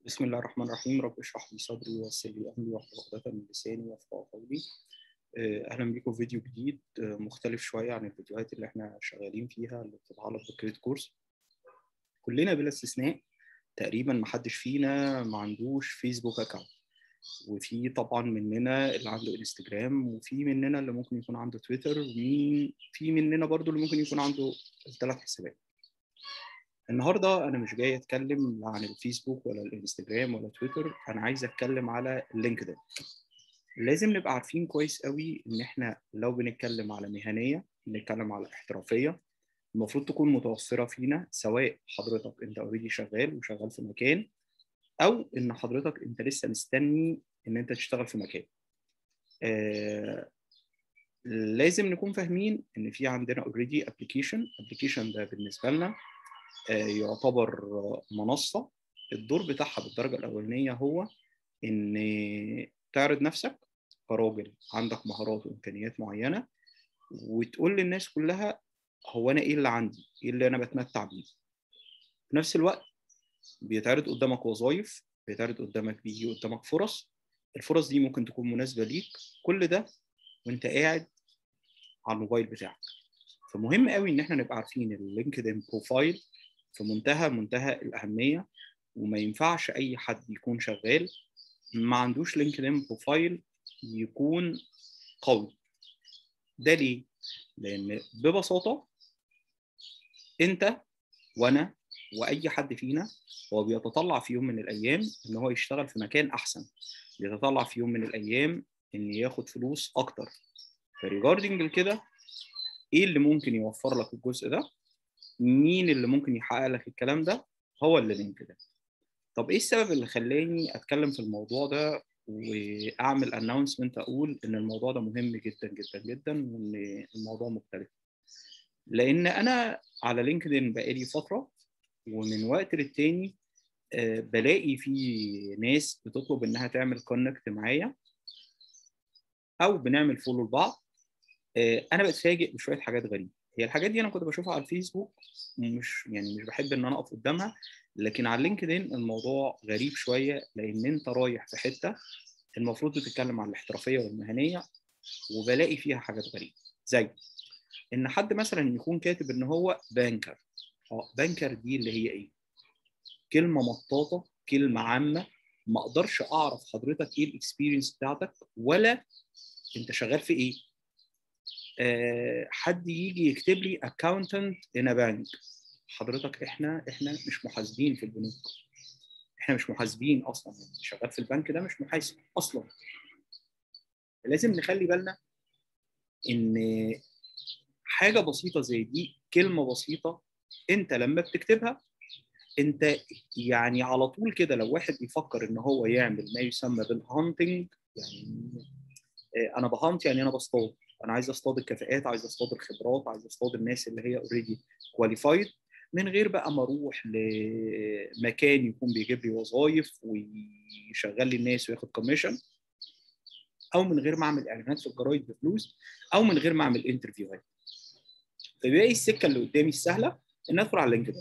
بسم الله الرحمن الرحيم رب اشرح لي صدري ويسر لي امري واحلل عقدة من لساني يفقهوا قولي اهلا بيكم في فيديو جديد مختلف شويه عن الفيديوهات اللي احنا شغالين فيها اللي بتتعلق بالكريت كورس كلنا بلا استثناء تقريبا ما حدش فينا ما عندوش فيسبوك اكونت وفي طبعا مننا اللي عنده انستجرام وفي مننا اللي ممكن يكون عنده تويتر ومين في مننا برضو اللي ممكن يكون عنده الثلاث حسابات النهارده انا مش جاي اتكلم لا عن الفيسبوك ولا الانستجرام ولا تويتر انا عايز اتكلم على لينكدين لازم نبقى عارفين كويس قوي ان احنا لو بنتكلم على مهنيه بنتكلم على احترافيه المفروض تكون متوفره فينا سواء حضرتك انت اوريدي شغال وشغال في مكان او ان حضرتك انت لسه مستني ان انت تشتغل في مكان آه لازم نكون فاهمين ان في عندنا اوريدي ابلكيشن ابلكيشن ده بالنسبه لنا يعتبر منصة الدور بتاعها بالدرجة الأولانية هو إن تعرض نفسك كراجل عندك مهارات وإمكانيات معينة وتقول للناس كلها هو أنا إيه اللي عندي؟ إيه اللي أنا بتمتع بيه؟ في نفس الوقت بيتعرض قدامك وظائف بيتعرض قدامك بيجي قدامك فرص الفرص دي ممكن تكون مناسبة ليك كل ده وأنت قاعد على الموبايل بتاعك فمهم قوي إن إحنا نبقى عارفين اللينكدين بروفايل في منتهى منتهى الأهمية وما ينفعش أي حد يكون شغال ما عندوش لينكدين بروفايل يكون قوي ده ليه؟ لأن ببساطة أنت وأنا وأي حد فينا هو بيتطلع في يوم من الأيام إن هو يشتغل في مكان أحسن بيتطلع في يوم من الأيام إن ياخد فلوس أكتر فريجاردنج كده إيه اللي ممكن يوفر لك الجزء ده؟ مين اللي ممكن يحقق لك الكلام ده هو اللي لينكدين طب ايه السبب اللي خلاني اتكلم في الموضوع ده واعمل اناونسمنت اقول ان الموضوع ده مهم جدا جدا جدا وان الموضوع مختلف لان انا على لينكدين بقالي فتره ومن وقت للتاني بلاقي في ناس بتطلب انها تعمل كونكت معايا او بنعمل فولو لبعض انا بتفاجئ بشويه حاجات غريبه هي الحاجات دي انا كنت بشوفها على الفيسبوك مش يعني مش بحب ان انا اقف قدامها لكن على لينكدين الموضوع غريب شويه لان انت رايح في حته المفروض تتكلم عن الاحترافيه والمهنيه وبلاقي فيها حاجات غريبه زي ان حد مثلا يكون كاتب ان هو بانكر اه بانكر دي اللي هي ايه كلمه مطاطه كلمه عامه ما اقدرش اعرف حضرتك ايه الاكسبيرينس بتاعتك ولا انت شغال في ايه أه حد يجي يكتب لي اكاونتنت ان بانك حضرتك احنا احنا مش محاسبين في البنوك احنا مش محاسبين اصلا يعني شغال في البنك ده مش محاسب اصلا لازم نخلي بالنا ان حاجه بسيطه زي دي كلمه بسيطه انت لما بتكتبها انت يعني على طول كده لو واحد بيفكر ان هو يعمل ما يسمى بالهانتنج يعني انا بهانت يعني انا بصطاد انا عايز اصطاد الكفاءات عايز اصطاد الخبرات عايز اصطاد الناس اللي هي اوريدي كواليفايد من غير بقى ما اروح لمكان يكون بيجيب لي وظائف ويشغل لي الناس وياخد كوميشن او من غير ما اعمل اعلانات في الجرايد بفلوس او من غير ما اعمل انترفيوهات فباقي السكه اللي قدامي السهله ان ادخل على لينكدين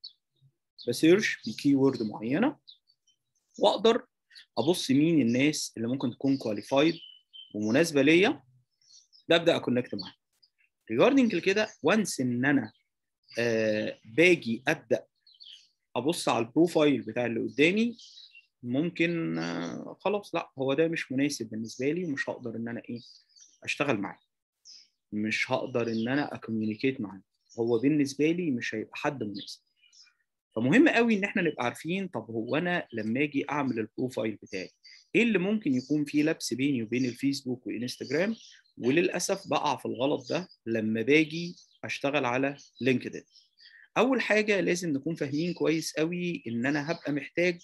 بسيرش بكي وورد معينه واقدر ابص مين الناس اللي ممكن تكون كواليفايد ومناسبه ليا ببدا اكونكت معاه ريجاردنج كده وانس ان انا آه باجي ابدا ابص على البروفايل بتاع اللي قدامي ممكن آه خلاص لا هو ده مش مناسب بالنسبه لي ومش هقدر ان انا ايه اشتغل معاه مش هقدر ان انا اكوميونيكيت معاه هو بالنسبه لي مش هيبقى حد مناسب فمهم قوي ان احنا نبقى عارفين طب هو انا لما اجي اعمل البروفايل بتاعي ايه اللي ممكن يكون فيه لبس بيني وبين الفيسبوك وانستجرام وللاسف بقع في الغلط ده لما باجي اشتغل على لينكدين اول حاجه لازم نكون فاهمين كويس قوي ان انا هبقى محتاج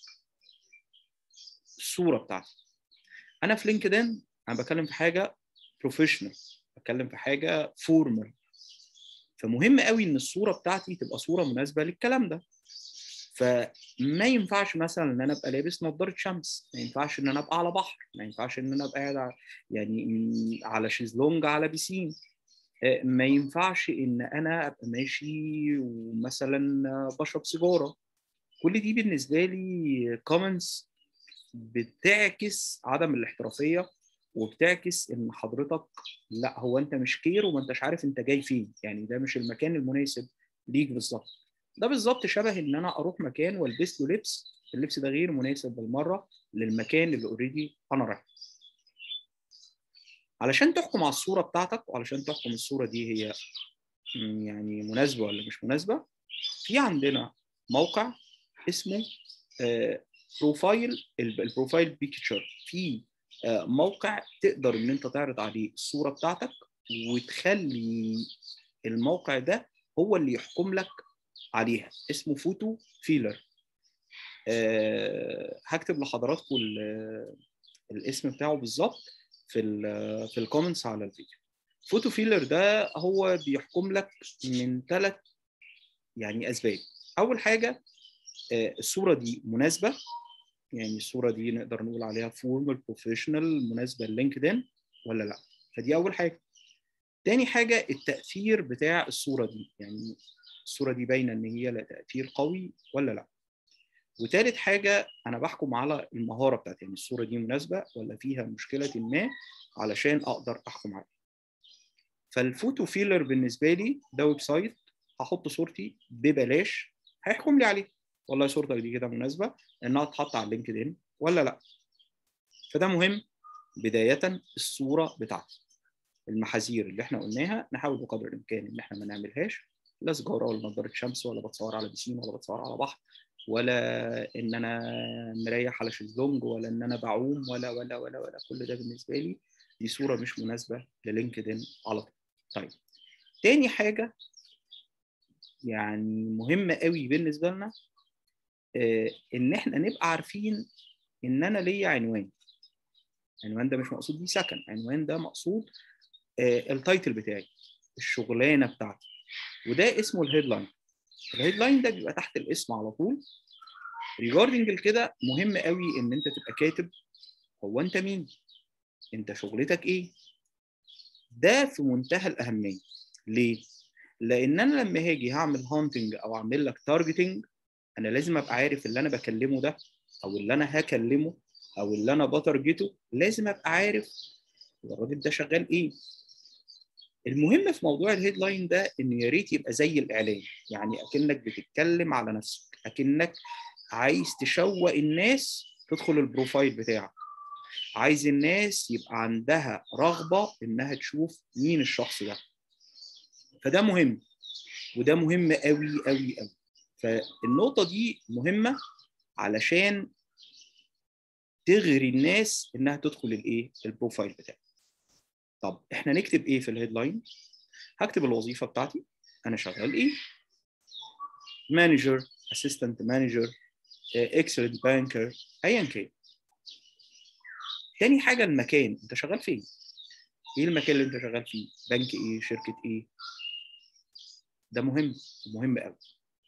الصوره بتاعتي انا في لينكدين انا بتكلم في حاجه بروفيشنال بتكلم في حاجه فورمال فمهم قوي ان الصوره بتاعتي تبقى صوره مناسبه للكلام ده فما ينفعش مثلا ان انا ابقى لابس نظاره شمس ما ينفعش ان انا ابقى على بحر ما ينفعش ان انا ابقى قاعد يعني على شيزلونج على بيسين ما ينفعش ان انا ابقى ماشي ومثلا بشرب سيجاره كل دي بالنسبه لي كومنتس بتعكس عدم الاحترافيه وبتعكس ان حضرتك لا هو انت مش كير وما انتش عارف انت جاي فين يعني ده مش المكان المناسب ليك بالظبط ده بالظبط شبه ان انا اروح مكان والبس له لبس اللبس ده غير مناسب بالمره للمكان اللي اوريدي انا رايح علشان تحكم على الصوره بتاعتك وعلشان تحكم الصوره دي هي يعني مناسبه ولا مش مناسبه في عندنا موقع اسمه بروفايل البروفايل بيكتشر في موقع تقدر ان انت تعرض عليه الصوره بتاعتك وتخلي الموقع ده هو اللي يحكم لك عليها اسمه فوتو فيلر أه هكتب لحضراتكم الاسم بتاعه بالظبط في ال في الكومنتس على الفيديو فوتو فيلر ده هو بيحكم لك من ثلاث يعني اسباب اول حاجه أه الصوره دي مناسبه يعني الصوره دي نقدر نقول عليها فورمال بروفيشنال مناسبه للينكدين ولا لا فدي اول حاجه تاني حاجه التاثير بتاع الصوره دي يعني الصوره دي باينه ان هي لا تاثير قوي ولا لا وتالت حاجه انا بحكم على المهاره بتاعتي يعني الصوره دي مناسبه ولا فيها مشكله ما علشان اقدر احكم عليها فالفوتو فيلر بالنسبه لي ده ويب سايت هحط صورتي ببلاش هيحكم لي عليه والله صورتك دي كده مناسبه انها تتحط على اللينكد ان ولا لا فده مهم بدايه الصوره بتاعتي المحاذير اللي احنا قلناها نحاول بقدر الامكان ان احنا ما نعملهاش لا سجاره ولا نضاره شمس ولا بتصور على بسين ولا بتصور على بحر ولا ان انا مريح على شезлونج ولا ان انا بعوم ولا ولا ولا ولا كل ده بالنسبه لي دي صوره مش مناسبه للينكد ان على طول طيب تاني حاجه يعني مهمه قوي بالنسبه لنا آه ان احنا نبقى عارفين ان انا ليا عنوان عنوان ده مش مقصود بيه سكن عنوان ده مقصود آه التايتل بتاعي الشغلانه بتاعتي وده اسمه الهيدلاين الهيدلاين ده بيبقى تحت الاسم على طول ريجاردنج لكده مهم قوي ان انت تبقى كاتب هو انت مين انت شغلتك ايه ده في منتهى الاهميه ليه لان انا لما هاجي هعمل هانتنج او اعمل لك تارجتنج انا لازم ابقى عارف اللي انا بكلمه ده او اللي انا هكلمه او اللي انا بتارجته لازم ابقى عارف الراجل ده شغال ايه المهم في موضوع الهيدلاين ده انه يا ريت يبقى زي الاعلان يعني اكنك بتتكلم على نفسك اكنك عايز تشوق الناس تدخل البروفايل بتاعك عايز الناس يبقى عندها رغبه انها تشوف مين الشخص ده فده مهم وده مهم قوي قوي قوي فالنقطه دي مهمه علشان تغري الناس انها تدخل الايه البروفايل بتاعك طب احنا نكتب ايه في الهيدلاين هكتب الوظيفه بتاعتي انا شغال ايه مانجر اسيستنت مانجر اكسلنت بانكر ايا كان تاني حاجه المكان انت شغال فين ايه المكان اللي انت شغال فيه بنك ايه شركه ايه ده مهم مهم قوي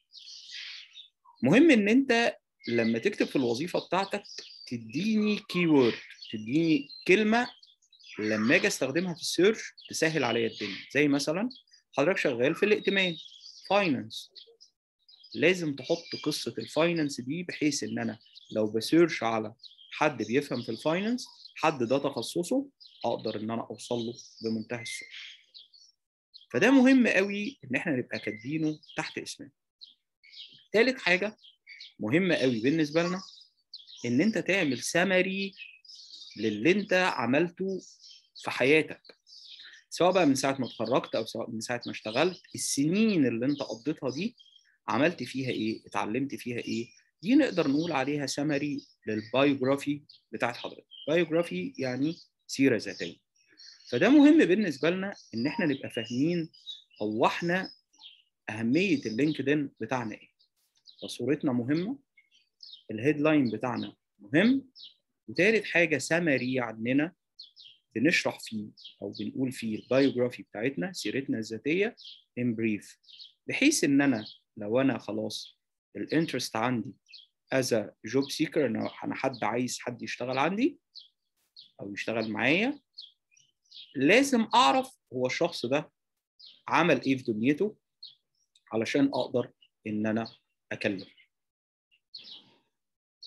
مهم ان انت لما تكتب في الوظيفه بتاعتك تديني كي وورد تديني كلمه لما اجي استخدمها في السيرش تسهل عليا الدنيا زي مثلا حضرتك شغال في الائتمان فاينانس لازم تحط قصه الفاينانس دي بحيث ان انا لو بسيرش على حد بيفهم في الفاينانس حد ده تخصصه اقدر ان انا اوصل له بمنتهى السهوله فده مهم قوي ان احنا نبقى كاتبينه تحت اسمنا ثالث حاجه مهمه قوي بالنسبه لنا ان انت تعمل سمري للي انت عملته في حياتك سواء بقى من ساعه ما اتخرجت او سواء من ساعه ما اشتغلت السنين اللي انت قضيتها دي عملت فيها ايه اتعلمت فيها ايه دي نقدر نقول عليها سمري للبايوجرافي بتاعت حضرتك بايوجرافي يعني سيره ذاتيه فده مهم بالنسبه لنا ان احنا نبقى فاهمين هو احنا اهميه اللينكدين بتاعنا ايه فصورتنا مهمه الهيدلاين بتاعنا مهم وتالت حاجه سمري عننا بنشرح فيه او بنقول فيه البايوجرافي بتاعتنا سيرتنا الذاتيه ان بريف بحيث ان انا لو انا خلاص الانترست عندي از جوب سيكر انا انا حد عايز حد يشتغل عندي او يشتغل معايا لازم اعرف هو الشخص ده عمل ايه في دنيته علشان اقدر ان انا اكلمه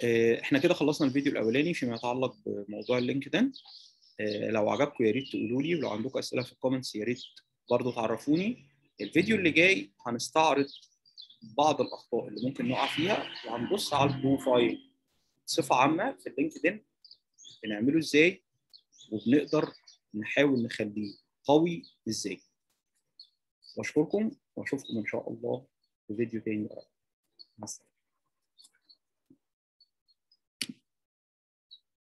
احنا كده خلصنا الفيديو الاولاني فيما يتعلق بموضوع اللينكدين لو عجبكم يا ريت تقولوا لي ولو عندكم اسئله في الكومنتس يا ريت برضه تعرفوني الفيديو اللي جاي هنستعرض بعض الاخطاء اللي ممكن نقع فيها وهنبص على البروفايل بصفه عامه في اللينكدين بنعمله ازاي وبنقدر نحاول نخليه قوي ازاي بشكركم واشوفكم ان شاء الله في فيديو تاني قريب مع السلامه